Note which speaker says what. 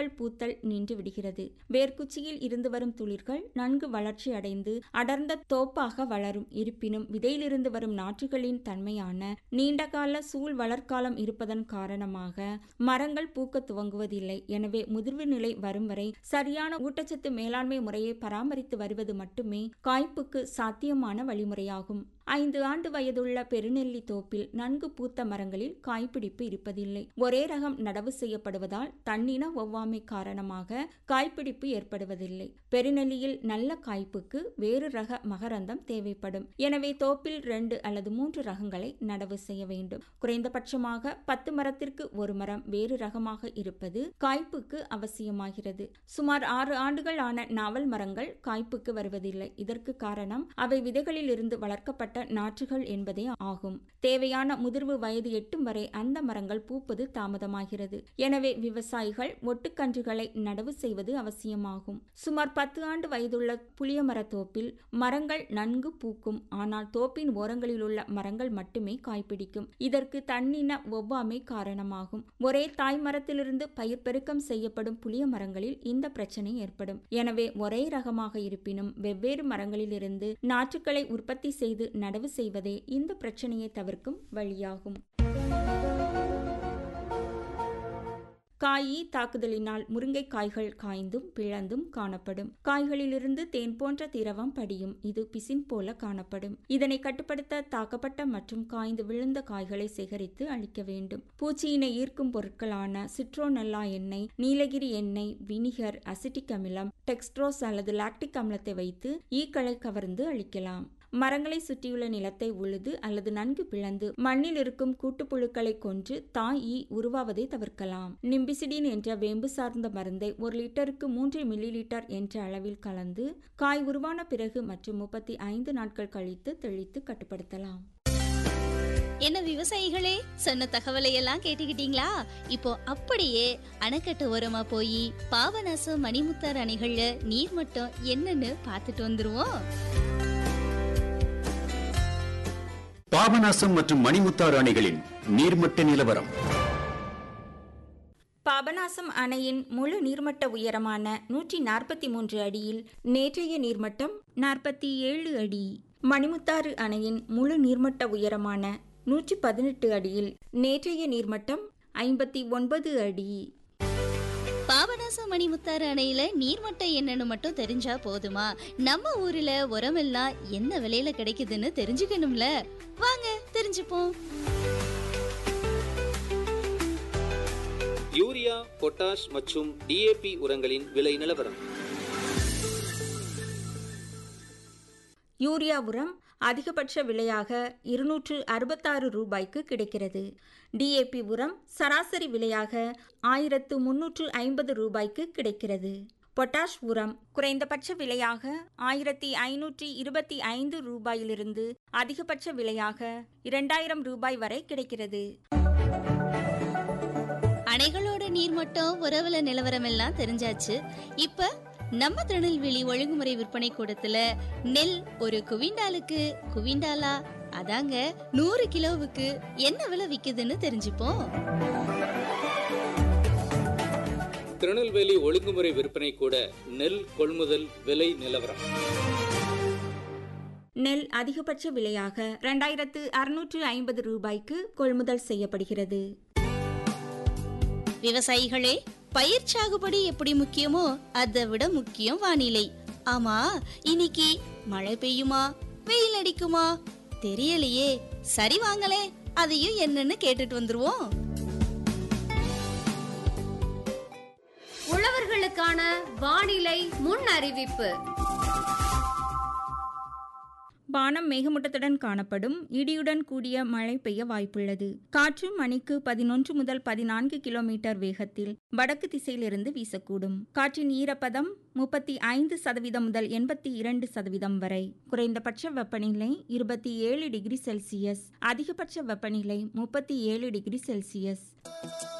Speaker 1: பூக்கள் பூத்தல் நின்று விடுகிறது வேர்க்குச்சியில் இருந்து வரும் துளிர்கள் நன்கு வளர்ச்சி அடைந்து அடர்ந்த தோப்பாக வளரும் இருப்பினும் விதையிலிருந்து வரும் நாற்றுகளின் தன்மையான நீண்டகால சூழ் வளர்க்காலம் இருப்பதன் காரணமாக மரங்கள் பூக்க துவங்குவதில்லை எனவே முதிர்வு நிலை வரும் வரை சரியான ஊட்டச்சத்து மேலாண்மை முறையை பராமரித்து வருவது மட்டுமே காய்ப்புக்கு சாத்தியமான வழிமுறையாகும் ஐந்து ஆண்டு வயதுள்ள பெருநெல்லி தோப்பில் நன்கு பூத்த மரங்களில் காய்பிடிப்பு இருப்பதில்லை ஒரே ரகம் நடவு செய்யப்படுவதால் தன்னின ஒவ்வாமை காரணமாக காய்பிடிப்பு ஏற்படுவதில்லை பெருநெல்லியில் நல்ல காய்ப்புக்கு வேறு ரக மகரந்தம் தேவைப்படும் எனவே தோப்பில் ரெண்டு அல்லது மூன்று ரகங்களை நடவு செய்ய வேண்டும் குறைந்தபட்சமாக பத்து மரத்திற்கு ஒரு மரம் வேறு ரகமாக இருப்பது காய்ப்புக்கு அவசியமாகிறது சுமார் ஆறு ஆண்டுகள் ஆன நாவல் மரங்கள் காய்ப்புக்கு வருவதில்லை இதற்கு காரணம் அவை விதைகளில் இருந்து வளர்க்கப்பட்ட நாற்றுகள் என்பதே ஆகும் தேவையான முதிர்வு வயது எட்டும் வரை அந்த மரங்கள் பூப்பது தாமதமாகிறது எனவே விவசாயிகள் ஒட்டுக்கன்றுகளை நடவு செய்வது அவசியமாகும் சுமார் பத்து ஆண்டு வயதுள்ள புளிய மரத்தோப்பில் மரங்கள் நன்கு பூக்கும் ஆனால் தோப்பின் ஓரங்களில் உள்ள மரங்கள் மட்டுமே காய்பிடிக்கும் இதற்கு தன்னின ஒவ்வாமை காரணமாகும் ஒரே தாய் மரத்திலிருந்து பயிர் பெருக்கம் செய்யப்படும் புளிய மரங்களில் இந்த பிரச்சனை ஏற்படும் எனவே ஒரே ரகமாக இருப்பினும் வெவ்வேறு மரங்களிலிருந்து நாற்றுக்களை உற்பத்தி செய்து நடவு செய்வதே இந்த பிரச்சனையை தவிர்க்கும் வழியாகும் காயி தாக்குதலினால் முருங்கைக்காய்கள் காய்ந்தும் பிளந்தும் காணப்படும் காய்களிலிருந்து தேன் போன்ற திரவம் படியும் இது பிசின் போல காணப்படும் இதனை கட்டுப்படுத்த தாக்கப்பட்ட மற்றும் காய்ந்து விழுந்த காய்களை சேகரித்து அளிக்க வேண்டும் பூச்சியினை ஈர்க்கும் பொருட்களான சிட்ரோனெல்லா எண்ணெய் நீலகிரி எண்ணெய் வினிகர் அசிட்டிக் அமிலம் டெக்ஸ்ட்ரோஸ் அல்லது லாக்டிக் அமிலத்தை வைத்து ஈக்களை கவர்ந்து அளிக்கலாம் மரங்களை சுற்றியுள்ள நிலத்தை உழுது அல்லது நன்கு பிளந்து மண்ணில் இருக்கும் கூட்டுப்புழுக்களை கொன்று தாய் ஈ உருவாவதை தவிர்க்கலாம் நிம்பிசிடின் என்ற வேம்பு சார்ந்த மருந்தை ஒரு லிட்டருக்கு மூன்று மில்லி லிட்டர் என்ற அளவில் கலந்து காய் உருவான பிறகு மற்றும் முப்பத்தி ஐந்து நாட்கள் கழித்து தெளித்து கட்டுப்படுத்தலாம்
Speaker 2: என்ன விவசாயிகளே சொன்ன தகவலை எல்லாம் கேட்டுக்கிட்டீங்களா இப்போ அப்படியே அணைக்கட்டு ஓரமா போய் பாபநாசம் மணிமுத்தார் அணைகள்ல நீர் மட்டம் என்னன்னு பார்த்துட்டு வந்துருவோம்
Speaker 3: பாபநாசம் மற்றும் மணிமுத்தாறு அணைகளின் நீர்மட்ட நிலவரம்
Speaker 1: பாபநாசம் அணையின் முழு நீர்மட்ட உயரமான நூற்றி நாற்பத்தி மூன்று அடியில் நேற்றைய நீர்மட்டம் நாற்பத்தி ஏழு அடி மணிமுத்தாறு அணையின் முழு நீர்மட்ட உயரமான நூற்றி பதினெட்டு அடியில் நேற்றைய நீர்மட்டம் ஐம்பத்தி ஒன்பது அடி
Speaker 2: பாபநாசம் மணிமுத்தாறு அணையில நீர்மட்டம் என்னன்னு மட்டும் தெரிஞ்சா போதுமா நம்ம ஊர்ல உரமெல்லாம் என்ன விலையில கிடைக்குதுன்னு தெரிஞ்சுக்கணும்ல வாங்க தெரிஞ்சுப்போம்
Speaker 4: யூரியா பொட்டாஷ் மற்றும் டிஏபி உரங்களின் விலை நிலவரம்
Speaker 1: யூரியா உரம் அதிகபட்ச விலையாக இருநூற்று அறுபத்தாறு ரூபாய்க்கு கிடைக்கிறது டிஏபி உரம் சராசரி விலையாக ஆயிரத்து முன்னூற்று ஐம்பது ரூபாய்க்கு கிடைக்கிறது பொட்டாஷ் உரம் குறைந்தபட்ச விலையாக ஆயிரத்தி ஐநூற்றி இருபத்தி ஐந்து ரூபாயிலிருந்து அதிகபட்ச விலையாக இரண்டாயிரம் ரூபாய் வரை கிடைக்கிறது
Speaker 2: அணைகளோட நீர்மட்டம் உறவுல நிலவரம் எல்லாம் தெரிஞ்சாச்சு இப்ப நம்ம திருநெல்வேலி ஒழுங்குமுறை விற்பனை கூடத்துல நெல் ஒரு குவிண்டாலுக்கு குவிண்டாலா அதாங்க நூறு கிலோவுக்கு என்ன விலை விக்குதுன்னு தெரிஞ்சுப்போம்
Speaker 4: திருநெல்வேலி ஒழுங்குமுறை விற்பனை கூட நெல் கொள்முதல் விலை நிலவரம்
Speaker 1: நெல் அதிகபட்ச விலையாக இரண்டாயிரத்து அறுநூற்று ஐம்பது ரூபாய்க்கு கொள்முதல் செய்யப்படுகிறது
Speaker 2: விவசாயிகளே பயிர் சாகுபடி எப்படி முக்கியமோ அதை விட முக்கியம் வானிலை ஆமா இன்னைக்கு மழை பெய்யுமா வெயில் அடிக்குமா தெரியலையே சரி வாங்களே அதையும் என்னன்னு கேட்டுட்டு வந்துருவோம்
Speaker 5: உழவர்களுக்கான வானிலை முன் அறிவிப்பு
Speaker 1: வானம் மேகமூட்டத்துடன் காணப்படும் இடியுடன் கூடிய மழை பெய்ய வாய்ப்புள்ளது காற்று மணிக்கு பதினொன்று முதல் பதினான்கு கிலோமீட்டர் வேகத்தில் வடக்கு திசையிலிருந்து வீசக்கூடும் காற்றின் ஈரப்பதம் முப்பத்தி ஐந்து சதவீதம் முதல் எண்பத்தி இரண்டு சதவீதம் வரை குறைந்தபட்ச வெப்பநிலை இருபத்தி ஏழு டிகிரி செல்சியஸ் அதிகபட்ச வெப்பநிலை முப்பத்தி ஏழு டிகிரி செல்சியஸ்